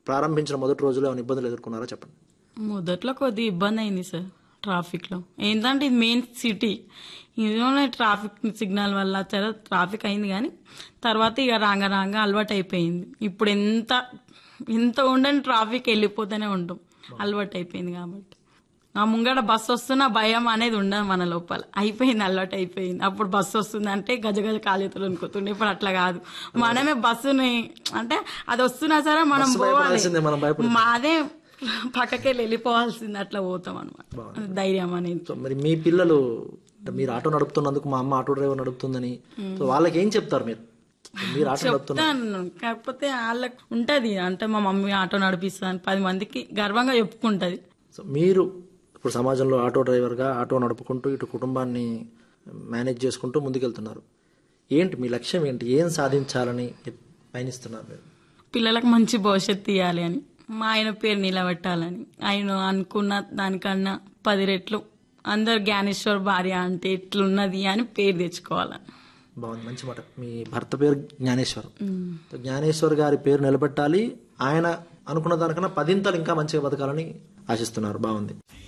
ప్రారంభించిన మొదటి రోజులో ఏమైనా ఇబ్బందులు ఎదుర్కొన్నారా చెప్పండి మొదట్లో కొద్ది ఇబ్బంది అయింది సార్ ట్రాఫిక్ లో ఏంటంటే ఇది మెయిన్ సిటీ ఇదిలోనే ట్రాఫిక్ సిగ్నల్ వల్ల చాలా ట్రాఫిక్ అయింది కానీ తర్వాత ఇక రాంగ రాంగ అలవాటు అయిపోయింది ఇప్పుడు ఎంత ఎంత ఉండని ట్రాఫిక్ వెళ్ళిపోతూనే ఉంటాం అలవాటు అయిపోయింది కాబట్టి ఆ ముంగడ బస్సు వస్తున్న భయం అనేది ఉండదు మన లోపల అయిపోయింది అలవాటు అయిపోయింది అప్పుడు బస్సు వస్తుంది అంటే గజ గజ కాలేతులు అనుకుతుండే ఇప్పుడు అట్లా కాదు మనమే బస్సుని అంటే అది వస్తున్నా సరే మనం భయపడాల్సిందే, మనం పోవాలి భయపడదు. మాదే పక్కకెళ్ళి వెళ్ళిపోవాల్సింది అట్లా పోతాం అనమాట ధైర్యం అనేది సో మరి మీ పిల్లలు అంటే మీరు ఆటో నడుపుతున్నందుకు మా అమ్మ ఆటో డ్రైవర్ నడుపుతుందని సో వాళ్ళకి ఏం చెప్తారు మీరు మీరు ఆటో నడుపుతున్నారు చెప్తాను కాకపోతే వాళ్ళకి ఉంటది అంటే మా మమ్మీ ఆటో నడిపిస్తాను పది మందికి గర్వంగా చెప్పుకుంటది సో మీరు ఇప్పుడు సమాజంలో ఆటో డ్రైవర్గా ఆటో నడుపుకుంటూ ఇటు కుటుంబాన్ని మేనేజ్ చేసుకుంటూ ముందుకెళ్తున్నారు ఏంటి మీ లక్ష్యం ఏంటి ఏం సాధించాలని పయనిస్తున్నారు మీరు పిల్లలకు మంచి భవిష్యత్తు ఇవ్వాలి అని మా ఆయన పేరు నిలబెట్టాలని ఆయన అనుకున్న దానికన్నా పది రెట్లు అందరు జ్ఞానేశ్వర్ భార్య అంటే ఎట్లున్నది అని పేరు తెచ్చుకోవాలని బాగుంది మంచి మాట మీ భర్త పేరు జ్ఞానేశ్వర్ సో జ్ఞానేశ్వర్ గారి పేరు నిలబెట్టాలి ఆయన అనుకున్న దానికన్నా పదింతలు ఇంకా మంచిగా బతకాలని ఆశిస్తున్నారు బాగుంది